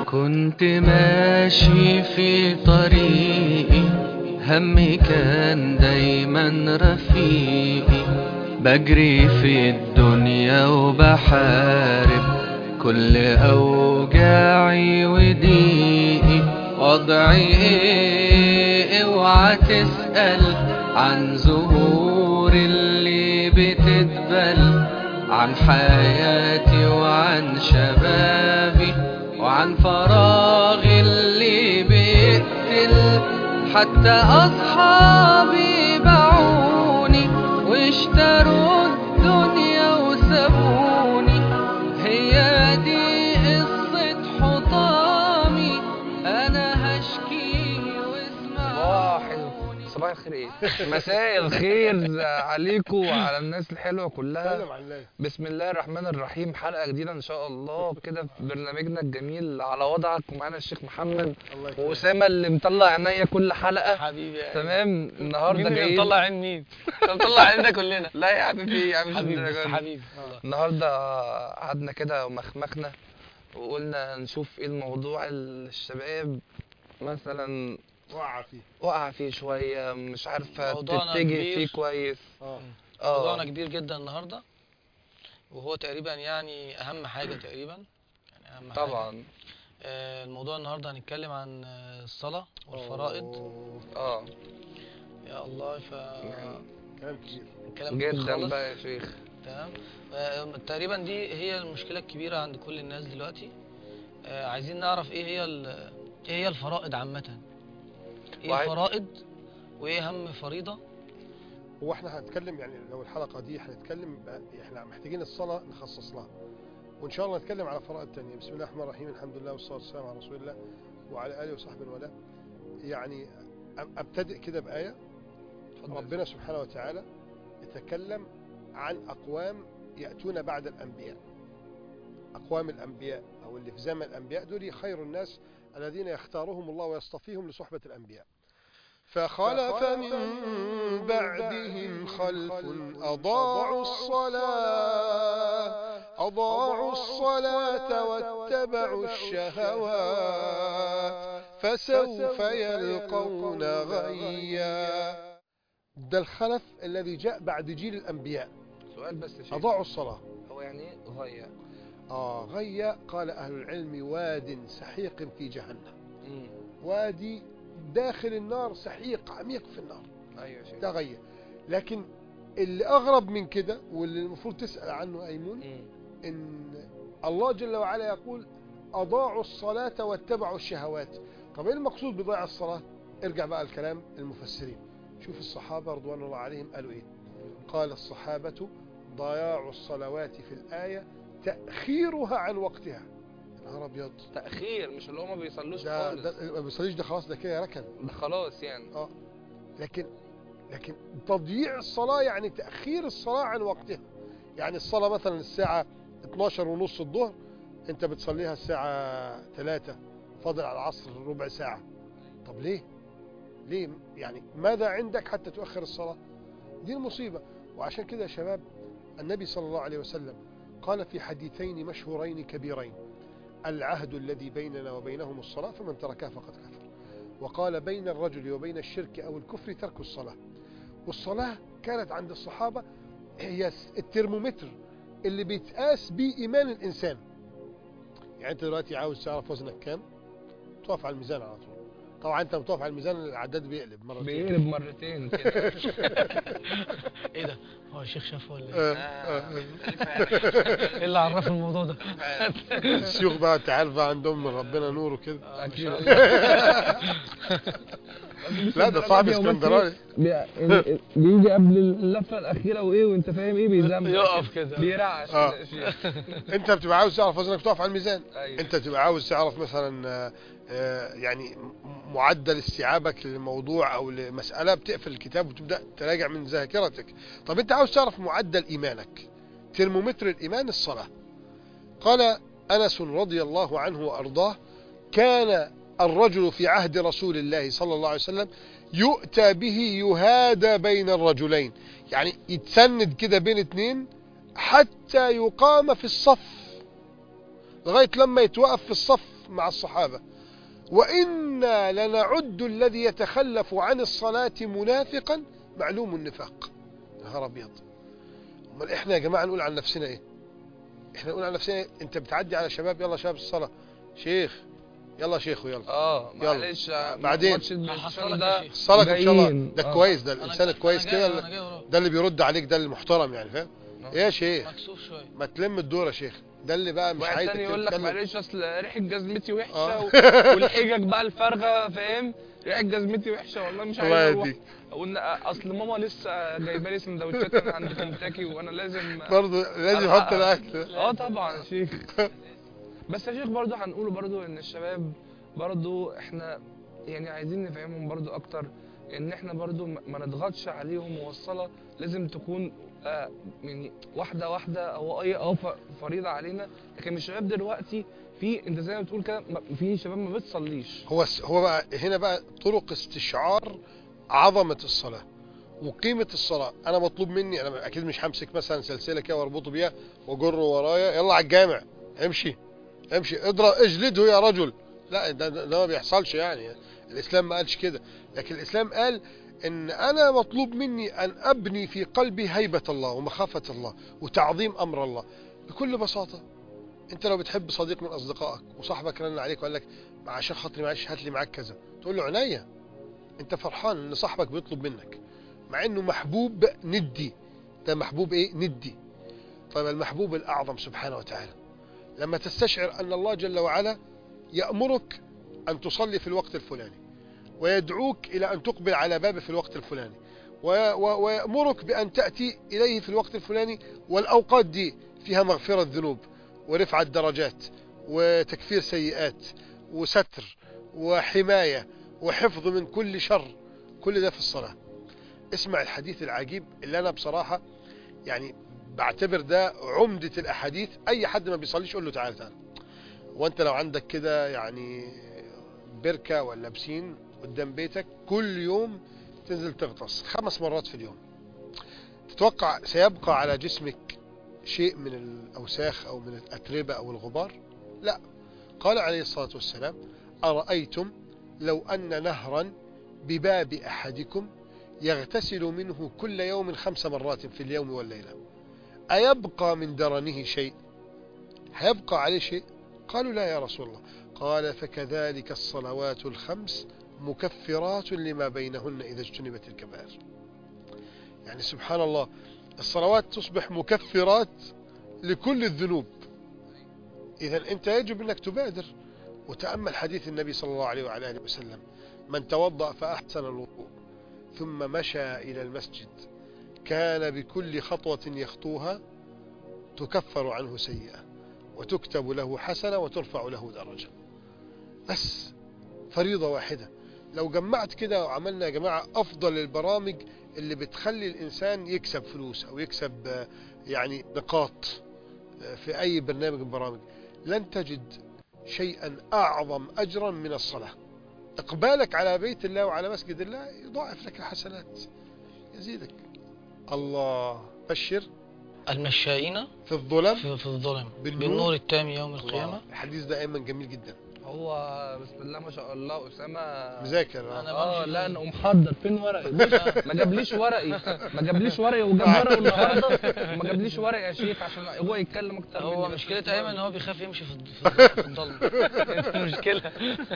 كنت ماشي في طريقي همي كان دايما رفيقي بجري في الدنيا وبحارب كل أوجاعي وضيقي وضعي ايه اوعى تسأل عن زهور اللي بتدبل عن حياتي وعن شبابي وعن فراغي اللي بيقتل حتى أصحابي باعوني واشتروا الدنيا وسابوني هي دي قصة حطامي أنا هشكي صباح واسمعوني ال- صباح الخير ايه مساء الخير عليكم وعلى الناس الحلوه كلها سلم على الله بسم الله الرحمن الرحيم حلقه جديده ان شاء الله كده في برنامجنا الجميل على وضعك ومعانا الشيخ محمد الله يكرمك واسامه اللي مطلع عينيا كل حلقه حبيبي يا تمام النهارده مين اللي جايين مطلع عين مين؟ انت مطلع عيننا كلنا لا يا حبيبي يا عم مش حبيبي الدرجة دي. حبيبي والله. النهارده قعدنا كده ومخمخنا وقلنا نشوف ايه الموضوع اللي الشباب مثلا وقع فيه وقع فيه شويه مش عارفه موضوعنا تتجه كبير. فيه كويس اه موضوعنا كبير جدا النهارده وهو تقريبا يعني اهم حاجه تقريبا يعني اهم حاجه طبعا آه، الموضوع النهارده هنتكلم عن آه، الصلاه والفرائض أوه، اه يا الله ف كلام كبير الكلام كبير جدا خالص بقى يا شيخ تمام آه، تقريبا دي هي المشكله الكبيره عند كل الناس دلوقتي آه، عايزين نعرف ايه هي ال- ايه هي الفرائض عامه ايه وعاي- الفرائض وايه اهم فريضه هو احنا هنتكلم يعني لو الحلقه دي هنتكلم بقى- احنا محتاجين الصلاه نخصص لها وان شاء الله نتكلم على فرائض تانية بسم الله الرحمن الرحيم الحمد لله والصلاه والسلام على رسول الله وعلى اله وصحبه وله يعني أ- ابتدئ كده بايه ربنا سبحانه وتعالى يتكلم عن أقوام يأتون بعد الأنبياء أقوام الأنبياء أو اللي في زمن الأنبياء دول خير الناس الذين يختارهم الله ويصطفيهم لصحبة الأنبياء فخلف من بعدهم خلف أضاعوا الصلاة أضاعوا الصلاة واتبعوا الشهوات فسوف يلقون غيا ده الخلف الذي جاء بعد جيل الأنبياء سؤال بس يا شيخ أضاعوا الصلاة هو يعني ايه غاية آه غيا قال أهل العلم واد سحيق في جهنم امم وادي داخل النار سحيق عميق في النار ايوه يا شيخ ده غيا لكن اللي أغرب من كده واللي المفروض تسأل عنه أيمون مم. إن الله جل وعلا يقول أضاعوا الصلاة واتبعوا الشهوات طب إيه المقصود بضياع الصلاة ارجع بقى الكلام المفسرين شوف الصحابة رضوان الله عليهم قالوا إيه قال الصحابة ضياع الصلوات في الآية تأخيرها عن وقتها يا نهار أبيض تأخير مش اللي هو ما بيصلوش ده, خالص ده ما بيصليش ده خلاص ده كده ركن ده خلاص يعني لكن لكن تضييع الصلاة يعني تأخير الصلاة عن وقتها يعني الصلاة مثلا الساعة 12 ونص الظهر انت بتصليها الساعة 3 فاضل على العصر ربع ساعة طب ليه ليه يعني ماذا عندك حتى تؤخر الصلاة دي المصيبة وعشان كده يا شباب النبي صلى الله عليه وسلم قال في حديثين مشهورين كبيرين العهد الذي بيننا وبينهم الصلاة فمن تركها فقد كفر وقال بين الرجل وبين الشرك أو الكفر ترك الصلاة والصلاة كانت عند الصحابة هي الترمومتر اللي بيتقاس بيه إيمان الإنسان يعني أنت دلوقتي عاوز تعرف وزنك كام تقف على الميزان على طول طبعا أنت بتقف على الميزان العداد بيقلب مرة بيقلب مرتين كده ايه ده هو الشيخ شاف ولا ايه آه، آه. آه. ايه اللي عرف الموضوع ده الشيوخ بقى أنت عارف بقى عندهم من ربنا نور وكده أكيد. لا ده صاحب اسكندراني بيجي قبل اللفه الاخيره وايه وانت فاهم ايه بيزمر يقف كده بيرعش آه. كده يا شيخ. انت بتبقى عاوز تعرف وزنك تقف على الميزان ايوه انت بتبقى عاوز تعرف مثلا آه، آه، يعني م- معدل استيعابك للموضوع او لمساله بتقفل الكتاب وتبدا تراجع من ذاكرتك طب انت عاوز تعرف معدل ايمانك ترمومتر الايمان الصلاه قال انس رضي الله عنه وارضاه كان الرجل في عهد رسول الله صلى الله عليه وسلم يؤتى به يهادى بين الرجلين يعني يتسند كده بين اتنين حتى يقام في الصف لغاية لما يتوقف في الصف مع الصحابة وإنا لنعد الذي يتخلف عن الصلاة منافقا معلوم النفاق نهار أبيض امال احنا يا جماعة نقول عن نفسنا ايه احنا نقول عن نفسنا إيه؟ انت بتعدي على شباب يلا شباب الصلاة شيخ يلا شيخ ويلا اه يلا. معلش بعدين. ماتش هحصلك البرشلونة يا ده شيخ. الصلاة ان شاء الله جايين. ده آه. كويس ده أنا الانسان جاي- الكويس أنا جاي- كده أنا جاي وراك. ده اللي بيرد عليك ده المحترم يعني فاهم آه. ايه يا شيخ مكسوف شويه ما تلم الدور يا شيخ ده اللي بقى مش واحد عايز تاني يقول لك تتكلم. معلش اصل ريحه جزمتي وحشه آه. و... والحجج بقى الفارغه فاهم ريحه جزمتي وحشه والله مش عايز الله اروح يهديك وإن اصل ماما لسه جايبه لي سندوتشات من عند كنتاكي وانا لازم برضه لازم أنا- يحط الاكل اه طبعا يا شيخ بس يا شيخ برضه هنقوله برضه ان الشباب برضه احنا يعني عايزين نفهمهم برضه اكتر ان احنا برضه ما ما نضغطش عليهم والصلاه لازم تكون آه يعني واحده واحده او اي او ف- فريضه علينا لكن الشباب دلوقتي في انت زي ما بتقول كده ما- في شباب ما بتصليش هو هو بقى هنا بقى طرق استشعار عظمة الصلاة وقيمة الصلاة أنا مطلوب مني أنا أكيد مش همسك مثلا سلسلة كده واربطه بيها وأجره ورايا يلا على الجامع امشي امشي اضرب اجلده يا رجل لا ده, ده, ده ما بيحصلش يعني الإسلام ما قالش كده لكن الإسلام قال إن أنا مطلوب مني أن أبني في قلبي هيبة الله ومخافة الله وتعظيم أمر الله بكل بساطة أنت لو بتحب صديق من أصدقائك وصاحبك رن عليك وقال لك عشان خاطري معلش هات لي معاك كذا تقول له عينيا انت فرحان ان صاحبك بيطلب منك مع انه محبوب ندي ده محبوب ايه ندي طيب المحبوب الاعظم سبحانه وتعالى لما تستشعر ان الله جل وعلا يأمرك ان تصلي في الوقت الفلاني ويدعوك الى ان تقبل على بابه في الوقت الفلاني و- و- ويأمرك بأن تأتي إليه في الوقت الفلاني والأوقات دي فيها مغفرة ذنوب ورفعة درجات وتكفير سيئات وستر وحماية وحفظ من كل شر كل ده في الصلاة اسمع الحديث العجيب اللي أنا بصراحة يعني بعتبر ده عمدة الأحاديث أي حد ما بيصليش قول له تعالى تعالى وأنت لو عندك كده يعني بركة ولا بسين قدام بيتك كل يوم تنزل تغطس خمس مرات في اليوم تتوقع سيبقى على جسمك شيء من الأوساخ أو من الأتربة أو الغبار لا قال عليه الصلاة والسلام أرأيتم لو أن نهرا بباب أحدكم يغتسل منه كل يوم خمس مرات في اليوم والليلة أيبقى من درنه شيء هيبقى عليه شيء قالوا لا يا رسول الله قال فكذلك الصلوات الخمس مكفرات لما بينهن إذا اجتنبت الكبائر يعني سبحان الله الصلوات تصبح مكفرات لكل الذنوب إذا أنت يجب أنك تبادر وتأمل حديث النبي صلى الله عليه وعلى آله وسلم من توضأ فأحسن الوضوء ثم مشى إلى المسجد كان بكل خطوة يخطوها تكفر عنه سيئة وتكتب له حسنة وترفع له درجة بس فريضة واحدة لو جمعت كده وعملنا يا جماعة أفضل البرامج اللي بتخلي الإنسان يكسب فلوس أو يكسب آه، يعني نقاط آه، في أي برنامج من البرامج لن تجد شيئا أعظم أجرا من الصلاة إقبالك على بيت الله وعلى مسجد الله يضاعف لك الحسنات يزيدك الله بشر المشائين في الظلم في, في الظلم بالنور. بالنور التام يوم الله. القيامة الحديث ده أيمن جميل جدا هو بسم الله ما شاء الله اسامه مذاكر آه. أنا اه بمشي لا كده. انا محضر فين ورقي بص ما جابليش ورقي ما جابليش ورقي وجاب ورقه النهارده وما جابليش ورقي يا شيخ عشان هو يتكلم اكتر هو مني. مشكلة أيمن إن هو بيخاف يمشي في الض- في الضلمة مشكلة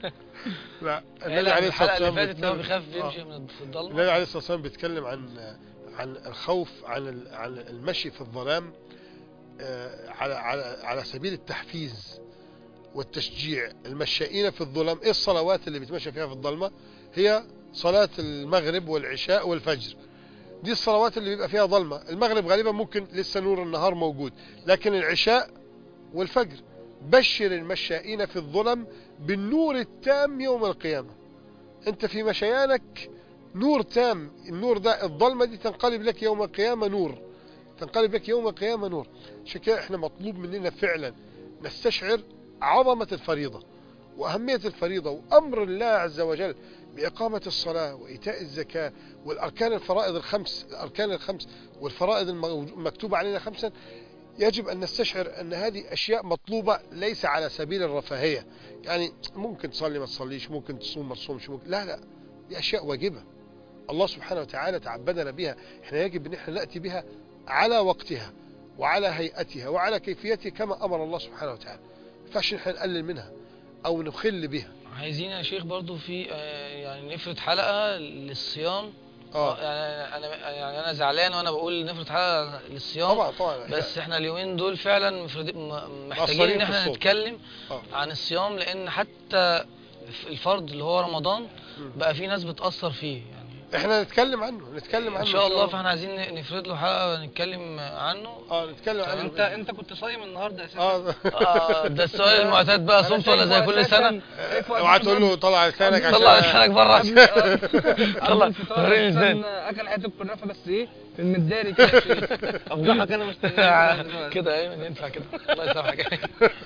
لا النبي النبي عليه الصلاة الحلقة اللي والسلام فاتت إن هو بيتكلم- بيخاف آه. يمشي من في الضلمة النبي عليه الصلاة والسلام بيتكلم عن عن الخوف عن ال- عن المشي في الظلام آه، على على على سبيل التحفيز والتشجيع المشائين في الظلام ايه الصلوات اللي بيتمشى فيها في الظلمة هي صلاة المغرب والعشاء والفجر دي الصلوات اللي بيبقى فيها ظلمة المغرب غالبا ممكن لسه نور النهار موجود لكن العشاء والفجر بشر المشائين في الظلم بالنور التام يوم القيامة انت في مشيانك نور تام النور ده الظلمة دي تنقلب لك يوم القيامة نور تنقلب لك يوم القيامة نور عشان كده احنا مطلوب مننا فعلا نستشعر عظمة الفريضة وأهمية الفريضة وأمر الله عز وجل بإقامة الصلاة وإيتاء الزكاة والأركان الفرائض الخمس الأركان الخمس والفرائض المكتوبة علينا خمسا يجب أن نستشعر أن هذه أشياء مطلوبة ليس على سبيل الرفاهية يعني ممكن تصلي ما تصليش ممكن تصوم ما تصومش ممكن لا لا دي أشياء واجبة الله سبحانه وتعالى تعبدنا بها احنا يجب ان احنا نأتي بها على وقتها وعلى هيئتها وعلى كيفيتها كما أمر الله سبحانه وتعالى ما ينفعش احنا نقلل منها أو نخل بها عايزين يا شيخ برضو في آه، يعني نفرد حلقة للصيام اه يعني انا يعني انا زعلان وانا بقول نفرد حلقة للصيام طبعا طبعا بس احنا اليومين دول فعلا مفرد- م- محتاجين مقصرين ان في احنا الصوم. نتكلم آه. عن الصيام لان حتى الفرض اللي هو رمضان مم. بقى في ناس بتأثر فيه يعني احنا نتكلم عنه نتكلم عنه ان شاء الله فاحنا عايزين نفرد له حلقة نتكلم عنه اه نتكلم عنه انت انت كنت صايم النهارده اساسا اه آه، ده السؤال المعتاد بقى أنا صمت ولا زي شايفه كل سنة أساساً- شايفه اوعى أساساً تقول له طلع لسانك عشان طلع لسانك بره عشان قبل طلع الفطار وريني أساساً ازاي اكل حته كنافه بس ايه في المداري كده يا شيخ. افضحك انا مستني كده يا ايمن ينفع كده الله يسامحك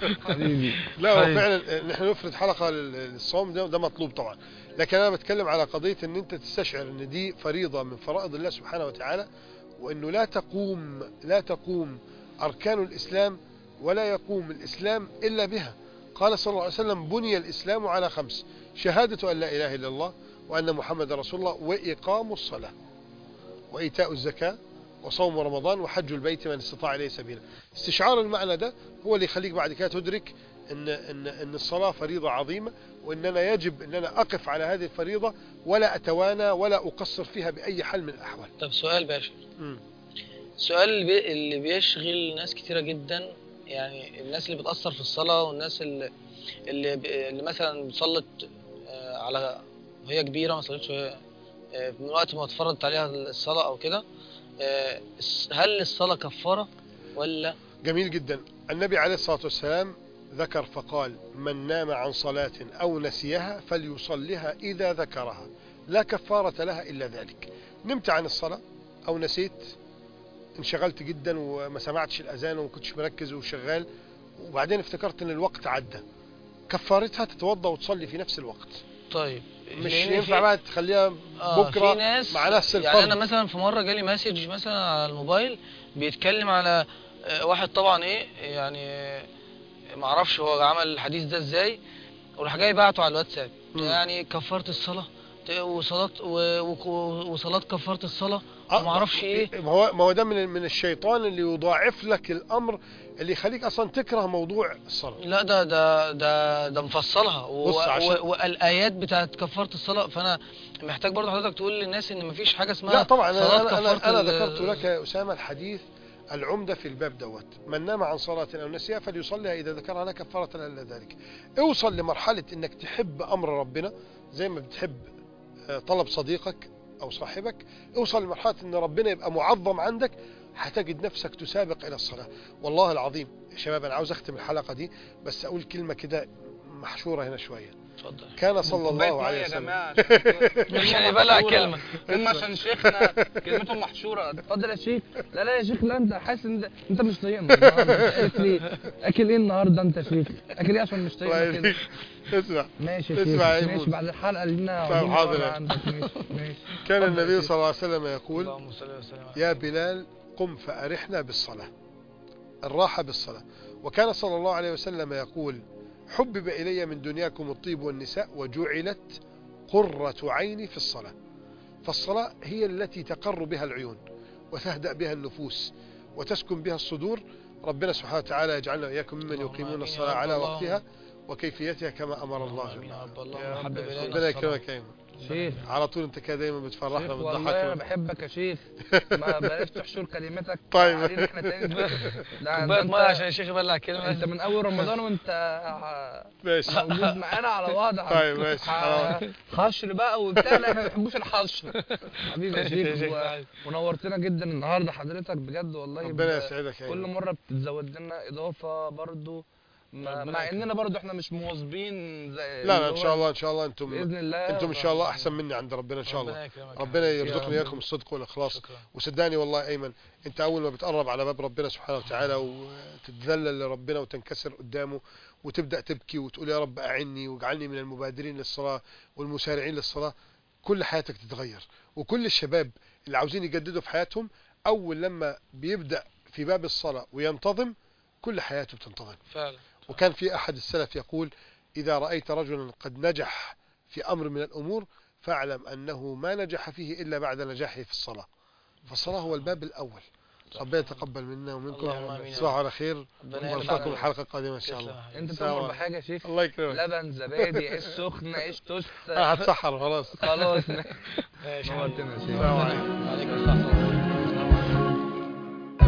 حبيبي لا هو طيب. فعلا نحن نفرض حلقه لل- للصوم ده ده مطلوب طبعا لكن انا بتكلم على قضيه ان انت تستشعر ان دي فريضه من فرائض الله سبحانه وتعالى وانه لا تقوم لا تقوم اركان الاسلام ولا يقوم الاسلام الا بها قال صلى الله عليه وسلم بني الاسلام على خمس شهاده ان لا اله الا الله وان محمد رسول الله واقام الصلاه وايتاء الزكاه وصوم رمضان وحج البيت من استطاع اليه سبيلا استشعار المعنى ده هو اللي يخليك بعد كده تدرك ان ان ان الصلاه فريضه عظيمه وان انا يجب ان انا اقف على هذه الفريضه ولا اتوانى ولا اقصر فيها باي حال من الاحوال. طب سؤال باشا مم. السؤال اللي بي- اللي بيشغل ناس كتيرة جدا يعني الناس اللي بتأثر في الصلاة والناس اللي اللي, ب- اللي مثلا صلت آه، على وهي كبيرة ما صلتش وهي آه، من وقت ما اتفرضت عليها الصلاة أو كده آه، الس- هل الصلاة كفارة ولا جميل جدا. النبي عليه الصلاه والسلام ذكر فقال من نام عن صلاه او نسيها فليصلها اذا ذكرها لا كفاره لها الا ذلك. نمت عن الصلاه او نسيت انشغلت جدا وما سمعتش الاذان وما كنتش مركز وشغال وبعدين افتكرت ان الوقت عدى. كفارتها تتوضا وتصلي في نفس الوقت. طيب مش لأن ينفع في- بقى تخليها آه بكره في ناس مع نفس يعني الفرد انا مثلا في مره جالي مسج مثلا على الموبايل بيتكلم على آه، واحد طبعا ايه يعني آه، معرفش هو عمل الحديث ده ازاي وراح جاي بعته على الواتساب مم. يعني كفاره الصلاه ت- وصلاه و- و- وصلاه كفاره الصلاه آه، معرفش ايه ما هو ما هو ده من من الشيطان اللي يضاعف لك الامر اللي يخليك اصلا تكره موضوع الصلاه لا ده ده ده ده مفصلها و- بص عشان- و- والايات بتاعت كفاره الصلاه فانا محتاج برضه حضرتك تقول للناس ان مفيش حاجه اسمها لا طبعا صلاة انا انا, كفارة أنا ال- ذكرت لك يا اسامه الحديث العمده في الباب دوت من نام عن صلاه او نسيها فليصليها اذا ذكرها لا كفاره لها الا ذلك اوصل لمرحله انك تحب امر ربنا زي ما بتحب آه، طلب صديقك او صاحبك اوصل لمرحله ان ربنا يبقى معظم عندك هتجد نفسك تسابق الى الصلاه والله العظيم يا شباب انا عاوز اختم الحلقه دي بس اقول كلمه كده محشوره هنا شويه اتفضل كان صلى كوباية الله مية عليه يا وسلم جماعه عشان يبلع كلمه هم عشان شيخنا كلمتهم محشوره اتفضل يا شيخ لا لا يا شيخ لا انت حاسس ان ده- انت مش طايقنا النهارده اكل ايه اكل ايه النهارده انت يا شيخ اكل ايه عشان مش الله طايقنا كده يهديك. اسمع ماشي يا اسمع يا شيخ إيمون. ماشي بعد الحلقه لينا طيب، عاوزين حاضر نقعد يا عندك ماشي ماشي كان اتفضل يا النبي شيخ. صلى الله عليه وسلم يقول اللهم صل وسلم على يا بلال قم فأرحنا بالصلاة الراحة بالصلاة وكان صلى الله عليه وسلم يقول حبب إلي من دنياكم الطيب والنساء وجعلت قرة عيني في الصلاة فالصلاة هي التي تقر بها العيون وتهدأ بها النفوس وتسكن بها الصدور ربنا سبحانه وتعالى يجعلنا وإياكم ممن اللهم يقيمون آمين يا الصلاة رب. على اللهم. وقتها وكيفيتها كما أمر اللهم الله آمين جل يا رب. وعلا. اللهم يا رب حبب يا إلينا ربنا الصلاة. يكرمك يا إيمان. شيخ على طول انت كده دايما بتفرحنا شيخ والله انا وبتضحكنا بحبك يا شيخ ما بلاش تحشر كلمتك طيب. علينا احنا تاني ده ده كوبايه انت- ميه عشان الشيخ يبلع كلمه انت من اول رمضان وانت ماشي موجود معانا على وضع طيب، ماشي. ح- حشر بقى وبتاع لا احنا ما بنحبوش الحشر حبيبي يا يا شيخ شيخ، و- معلش. ونورتنا جدا النهارده حضرتك بجد والله ربنا ب- يسعدك يا كل إيمان. مره بتزود لنا اضافه برضو ما- ربنا مع يكرمك. اننا برضو احنا مش مواظبين زي لا لا اللي ان هو شاء الله ان شاء الله انتم باذن الله انتم ان شاء الله احسن مني عند ربنا ان شاء الله ربنا يكرمك يا ربنا حبيبي. يرزقني يا رب. اياكم الصدق والاخلاص شكرا وصدقني والله ايمن انت اول ما بتقرب على باب ربنا سبحانه وتعالى وتتذلل لربنا وتنكسر قدامه وتبدا تبكي وتقول يا رب اعني واجعلني من المبادرين للصلاه والمسارعين للصلاه كل حياتك تتغير وكل الشباب اللي عاوزين يجددوا في حياتهم اول لما بيبدا في باب الصلاة وينتظم كل حياته بتنتظم فعلا وكان في أحد السلف يقول إذا رأيت رجلا قد نجح في أمر من الأمور فاعلم أنه ما نجح فيه إلا بعد نجاحه في الصلاة فالصلاة هو الباب الأول ربنا يتقبل منا ومنكم اللهم آمين. تصبحوا على خير ربنا ونلقاكم يرفعنا. الحلقة القادمة إن شاء تسلم الله يا حبيبي. انت سلام تؤمر عليكم. بحاجه يا شيخ الله يكرمك لبن زبادي عيش سخن عيش توست آه، هتسحر خلاص خلاص ماشي يا نورتنا يا شيخ السلام عليكم عليكم السلام ورحمة الله.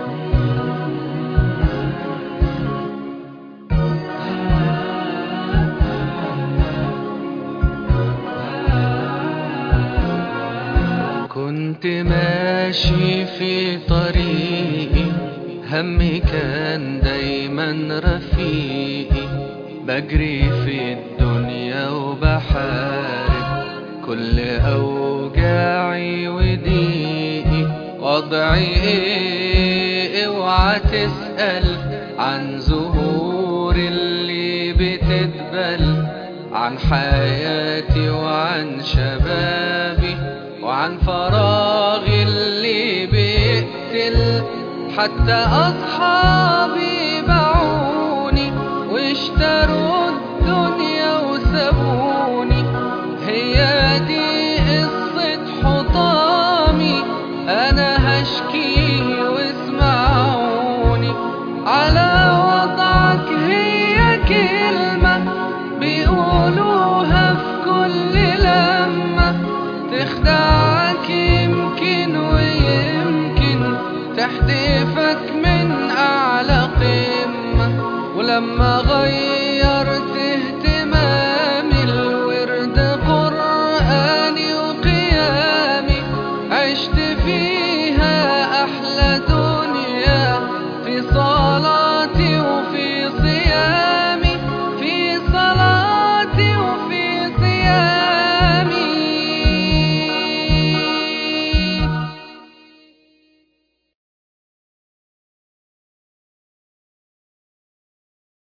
كنت ماشي في طريقي همي كان دايما رفيقي بجري في الدنيا وبحارب كل أوجاعي وضيقي وضعي ايه اوعى تسأل عن زهور اللي بتدبل عن حياتي وعن شبابي وعن فراغي اللي بيقتل حتى أصحابي باعوني واشتروا الدنيا وسابوني هي دي قصة حطامي أنا هشكي واسمعوني على وضعك هي كلمة بيقولوها في كل لمة تخدعك يمكن ويمكن تحدفك من أعلى قمة ولما غيرت اهتمامي الورد قرآني وقيامي عشت فيها أحلى